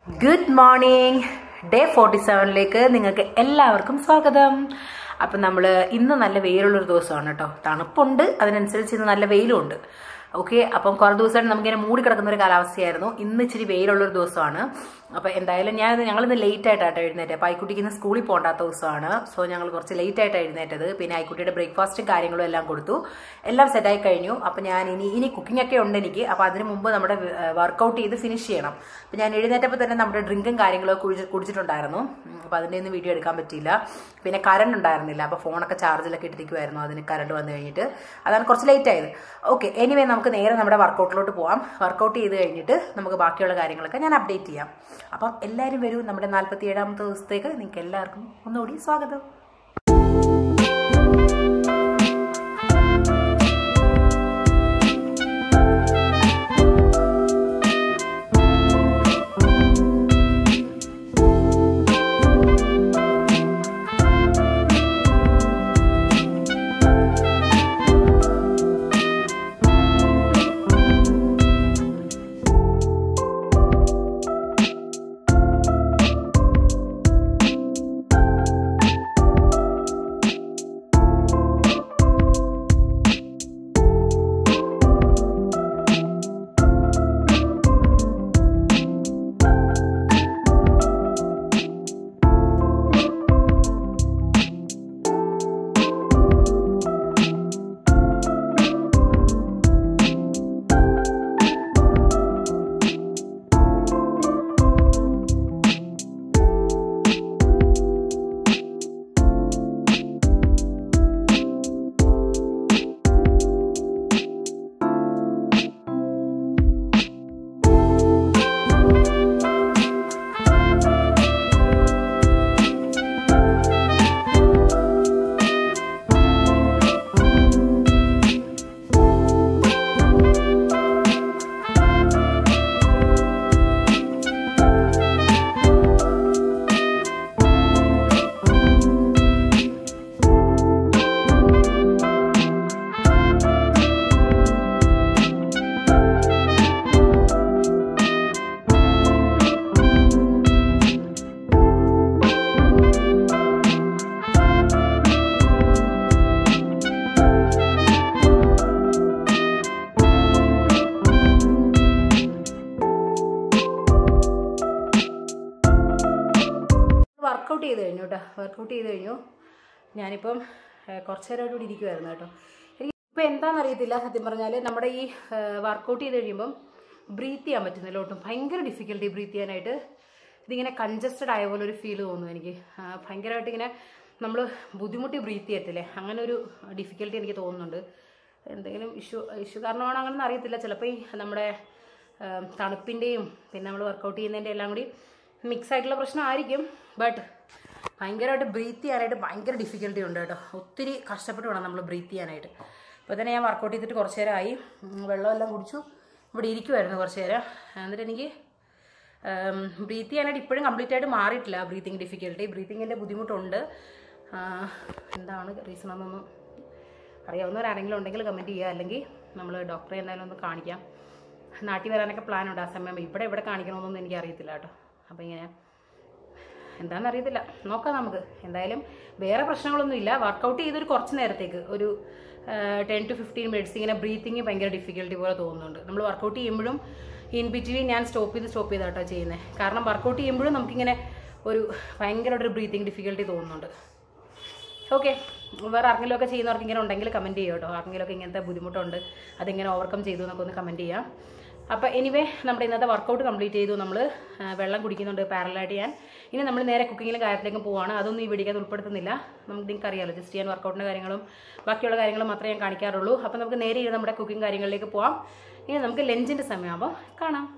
good morning day forty സെവനിലേക്ക് നിങ്ങൾക്ക് എല്ലാവർക്കും സ്വാഗതം അപ്പം നമ്മൾ ഇന്ന് നല്ല വെയിലുള്ളൊരു ദിവസമാണ് കേട്ടോ തണുപ്പുണ്ട് അതിനനുസരിച്ച് ഇന്ന് നല്ല വെയിലും ഉണ്ട് ഓക്കെ അപ്പം കുറേ ദിവസമായിട്ട് നമുക്കിങ്ങനെ മൂടി കിടക്കുന്ന ഒരു കാലാവസ്ഥയായിരുന്നു ഇന്ന് ഇച്ചിരി വെയിലുള്ളൊരു ദിവസമാണ് അപ്പം എന്തായാലും ഞാൻ ഞങ്ങളിന്ന് ലേറ്റ് ആയിട്ടാട്ടോ എഴുന്നേറ്റ് അപ്പോൾ ഐക്കുട്ടിക്ക് ഇന്ന് സ്കൂളിൽ പോകണ്ടാത്ത ദിവസമാണ് സോ ഞങ്ങൾ കുറച്ച് ലേറ്റ് ആയിട്ടാണ് എഴുന്നേറ്റത് പിന്നെ ഐക്കുട്ടിയുടെ ബ്രേക്ക്ഫാസ്റ്റും കാര്യങ്ങളും എല്ലാം കൊടുത്തു എല്ലാം സെറ്റായി കഴിഞ്ഞു അപ്പം ഞാൻ ഇനി ഇനി കുക്കിംഗ് ഒക്കെ ഉണ്ട് എനിക്ക് അപ്പോൾ അതിന് മുമ്പ് നമ്മുടെ വർക്കൗട്ട് ചെയ്ത് ഫിനിഷ് ചെയ്യണം അപ്പം ഞാൻ എഴുന്നേറ്റപ്പോൾ തന്നെ നമ്മുടെ ഡ്രിങ്കും കാര്യങ്ങളൊക്കെ കുടിച്ച് കുടിച്ചിട്ടുണ്ടായിരുന്നു അപ്പോൾ അതിൻ്റെ ഒന്നും വീഡിയോ എടുക്കാൻ പറ്റിയില്ല പിന്നെ കറണ്ട് ഉണ്ടായിരുന്നില്ല അപ്പോൾ ഫോണൊക്കെ ചാർജിലൊക്കെ ഇട്ടിരിക്കുമായിരുന്നു അതിന് കറണ്ട് വന്നു കഴിഞ്ഞിട്ട് അതാണ് കുറച്ച് ലേറ്റ് ആയത് ഓക്കെ എനിവേ നമുക്ക് നേരെ നമ്മുടെ വർക്കൗട്ടിലോട്ട് പോവാം വർക്കൗട്ട് ചെയ്ത് കഴിഞ്ഞിട്ട് നമുക്ക് ബാക്കിയുള്ള കാര്യങ്ങളൊക്കെ ഞാൻ അപ്ഡേറ്റ് ചെയ്യാം അപ്പം എല്ലാവരും വരൂ നമ്മുടെ നാൽപ്പത്തി ഏഴാമത്തെ ദിവസത്തേക്ക് നിങ്ങൾക്ക് എല്ലാവർക്കും ഒന്നുകൂടി സ്വാഗതം വർക്കൗട്ട് ചെയ്ത് കഴിഞ്ഞു കേട്ടോ വർക്കൗട്ട് ചെയ്ത് കഴിഞ്ഞു ഞാനിപ്പം ഏഹ്, കുറച്ച് നേരമായിട്ട് ഇവിടെ ഇരിക്കുമായിരുന്നു കേട്ടോ എനിക്ക് ഇപ്പം എന്താണെന്ന് അറിയത്തില്ല സത്യം പറഞ്ഞാൽ നമ്മുടെ ഈ വർക്കൗട്ട് ചെയ്ത് കഴിയുമ്പം ബ്രീത്ത് ചെയ്യാൻ പറ്റുന്നില്ല ഒട്ടും ഭയങ്കര ഡിഫിക്കൽട്ടി ബ്രീത്ത് ചെയ്യാനായിട്ട് ഇതിങ്ങനെ കൺജസ്റ്റഡ് ആയ പോലെ ഒരു ഫീൽ തോന്നുന്നു എനിക്ക് ആ, ഭയങ്കരമായിട്ട് ഇങ്ങനെ നമ്മൾ ബുദ്ധിമുട്ടി ബ്രീത്ത് ചെയ്യത്തില്ലേ അങ്ങനെ ഒരു ഡിഫിക്കൽട്ടി എനിക്ക് തോന്നുന്നുണ്ട് എന്തെങ്കിലും ഇഷ്യൂ ഇഷ്യൂ കാരണമാണോ അങ്ങനെയൊന്നും അറിയത്തില്ല ചിലപ്പോൾ ഈ നമ്മുടെ ഏം, തണുപ്പിൻ്റെയും പിന്നെ നമ്മൾ വർക്കൗട്ട് ചെയ്യുന്നതിൻ്റെ എല്ലാം കൂടി മിക്സ് ആയിട്ടുള്ള പ്രശ്നമായിരിക്കും ബട്ട് ഭയങ്കരമായിട്ട് ബ്രീത്ത് ചെയ്യാനായിട്ട് ഭയങ്കര ഡിഫിക്കൽട്ടി ഉണ്ട് കേട്ടോ ഒത്തിരി കഷ്ടപ്പെട്ട് വേണം നമ്മൾ ബ്രീത്ത് ചെയ്യാനായിട്ട് ഇപ്പോൾ തന്നെ ഞാൻ വർക്കൗട്ട് ചെയ്തിട്ട് കുറച്ച് നേരമായി ഉം, വെള്ളമെല്ലാം കുടിച്ചു ഇവിടെ ഇരിക്കുമായിരുന്നു കുറച്ച് നേരം എന്നിട്ട് എനിക്ക് ബ്രീത്ത് ചെയ്യാനായിട്ട് ഇപ്പോഴും കംപ്ലീറ്റ് ആയിട്ട് മാറിയിട്ടില്ല ബ്രീത്തിങ് ഡിഫിക്കൽട്ടി ബ്രീത്തിങ്ങിൻ്റെ ബുദ്ധിമുട്ടുണ്ട് ആ, എന്താണ് റീസൺ എന്നൊന്നും അറിയാവുന്നവരാരെങ്കിലും ഉണ്ടെങ്കിൽ കമൻറ്റ് ചെയ്യുക അല്ലെങ്കിൽ നമ്മൾ ഡോക്ടറെ എന്തായാലും ഒന്ന് കാണിക്കാം നാട്ടിൽ വരാനൊക്കെ പ്ലാൻ ഉണ്ട് ആ സമയം ഇവിടെ ഇവിടെ കാണിക്കണമെന്നൊന്നും എനിക്ക് അറിയത്തില്ല കേട്ടോ അപ്പോൾ ഇങ്ങനെ എന്താണെന്ന് അറിയത്തില്ല നോക്കാം നമുക്ക് എന്തായാലും വേറെ പ്രശ്നങ്ങളൊന്നുമില്ല വർക്കൗട്ട് ചെയ്തൊരു കുറച്ച് നേരത്തേക്ക് ഒരു ടെൻ ടു ഫിഫ്റ്റീൻ മിനിറ്റ്സ് ഇങ്ങനെ ബ്രീത്തിങ് ഭയങ്കര ഡിഫിക്കൽട്ടി പോലെ തോന്നുന്നുണ്ട് നമ്മൾ വർക്കൗട്ട് ചെയ്യുമ്പോഴും ഇൻ ബിറ്റ്വീൻ ഞാൻ സ്റ്റോപ്പ് ചെയ്ത് സ്റ്റോപ്പ് ചെയ്താട്ടോ ചെയ്യുന്നത് കാരണം വർക്കൗട്ട് ചെയ്യുമ്പോഴും നമുക്കിങ്ങനെ ഒരു ഭയങ്കരമായിട്ടൊരു ബ്രീത്തിങ് ഡിഫിക്കൽട്ടി തോന്നുന്നുണ്ട് ഓക്കെ വേറെ ആർക്കെങ്കിലും ഒക്കെ ചെയ്യുന്നവർക്ക് ഇങ്ങനെ ഉണ്ടെങ്കിൽ കമൻറ്റ് ചെയ്യുക കേട്ടോ ആർക്കെങ്കിലും ഒക്കെ ഇങ്ങനത്തെ ബുദ്ധിമുട്ടുണ്ട് അതെങ്ങനെ ഓവർകം ചെയ്തു എന്നൊക്കെ ഒന്ന് കമൻറ്റ് ചെയ്യാം അപ്പോൾ എനിവേ നമ്മുടെ ഇന്നത്തെ വർക്കൗട്ട് കംപ്ലീറ്റ് ചെയ്തു നമ്മൾ വെള്ളം കുടിക്കുന്നുണ്ട് പാരലായിട്ട് ചെയ്യാൻ ഇനി നമ്മൾ നേരെ കുക്കിങ്ങിലും കാര്യത്തിലേക്കും പോവാണ് അതൊന്നും ഈ വീഡിയോക്കകത്ത് ഉൾപ്പെടുത്തുന്നില്ല നമുക്ക് നിങ്ങൾക്ക് അറിയാമല്ലോ ജസ്റ്റ് ചെയ്യാൻ വർക്കൗട്ടിൻ്റെ കാര്യങ്ങളും ബാക്കിയുള്ള കാര്യങ്ങളും മാത്രമേ ഞാൻ കാണിക്കാറുള്ളൂ അപ്പോൾ നമുക്ക് നേരെ ഇനി നമ്മുടെ കുക്കിംഗ് കാര്യങ്ങളിലേക്ക് പോവാം ഇനി നമുക്ക് ലഞ്ചിൻ്റെ സമയമാകുമ്പോൾ കാണാം